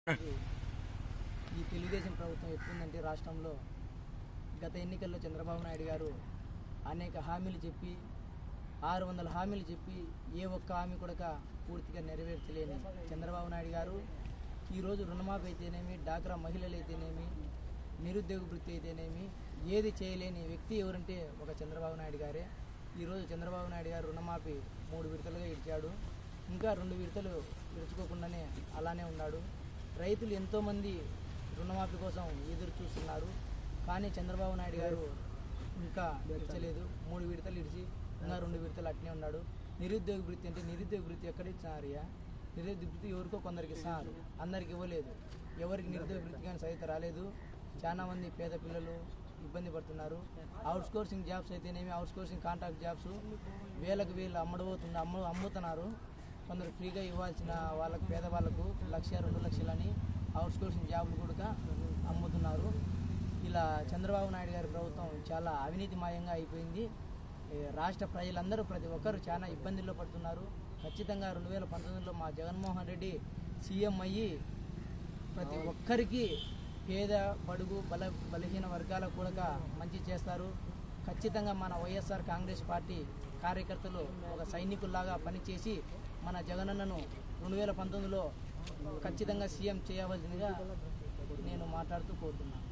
ఈ తెలుగుదేశం ప్రభుత్వం ఎట్లుందంటే రాష్ట్రంలో గత ఎన్నికల్లో చంద్రబాబు నాయుడు గారు అనేక హామీలు చెప్పి ఆరు వందల హామీలు చెప్పి ఏ ఒక్క హామీ కూడా పూర్తిగా నెరవేర్చలేని చంద్రబాబు నాయుడు గారు ఈరోజు రుణమాఫీ అయితేనేమి డాక్రా మహిళలు అయితేనేమి నిరుద్యోగ వృత్తి అయితేనేమి ఏది చేయలేని వ్యక్తి ఎవరంటే ఒక చంద్రబాబు నాయుడు గారే ఈరోజు చంద్రబాబు నాయుడు గారు రుణమాఫీ మూడు విడతలుగా ఇచ్చాడు ఇంకా రెండు విడతలు విడుచుకోకుండానే అలానే ఉన్నాడు రైతులు ఎంతోమంది రుణమాఫీ కోసం ఎదురు చూస్తున్నారు కానీ చంద్రబాబు నాయుడు గారు ఇంకా ఇచ్చలేదు మూడు విడతలు ఇడిచి ఇంకా రెండు విడతలు అట్నే ఉన్నాడు నిరుద్యోగ వృత్తి అంటే నిరుద్యోగ వృత్తి ఎక్కడ ఇచ్చినారయ్యా నిరుద్యోగ వృత్తి ఎవరికో కొందరికి ఇస్తున్నారు అందరికి ఇవ్వలేదు ఎవరికి నిరుద్యోగ వృత్తి కానీ సైతం రాలేదు చాలా మంది పేద పిల్లలు ఇబ్బంది పడుతున్నారు అవుట్ సోర్సింగ్ జాబ్స్ అయితేనేమి అవుట్ సోర్సింగ్ కాంట్రాక్ట్ జాబ్స్ వేలకు వేలు అమ్మడబోతుంది అమ్ము అమ్ముతున్నారు కొందరు ఫ్రీగా ఇవ్వాల్సిన వాళ్ళకు పేదవాళ్ళకు లక్ష రెండు లక్షలని అవుట్ సోర్సింగ్ జాబ్లు కూడా అమ్ముతున్నారు ఇలా చంద్రబాబు నాయుడు గారి ప్రభుత్వం చాలా అవినీతిమయంగా అయిపోయింది ఏ, రాష్ట్ర ప్రజలందరూ ప్రతి ఒక్కరు చాలా ఇబ్బందుల్లో పడుతున్నారు ఖచ్చితంగా రెండు వేల పంతొమ్మిదిలో మా జగన్మోహన్ రెడ్డి సీఎం అయ్యి ప్రతి ఒక్కరికి పేద బడుగు బల బలహీన వర్గాలకు కూడా మంచి చేస్తారు ఖచ్చితంగా మన వైఎస్ఆర్ కాంగ్రెస్ పార్టీ కార్యకర్తలు ఒక సైనికుల్లాగా పనిచేసి మన జగనన్నను రెండు వేల పంతొమ్మిదిలో ఖచ్చితంగా సీఎం చేయవలసిందిగా నేను మాట్లాడుతూ కోరుతున్నాను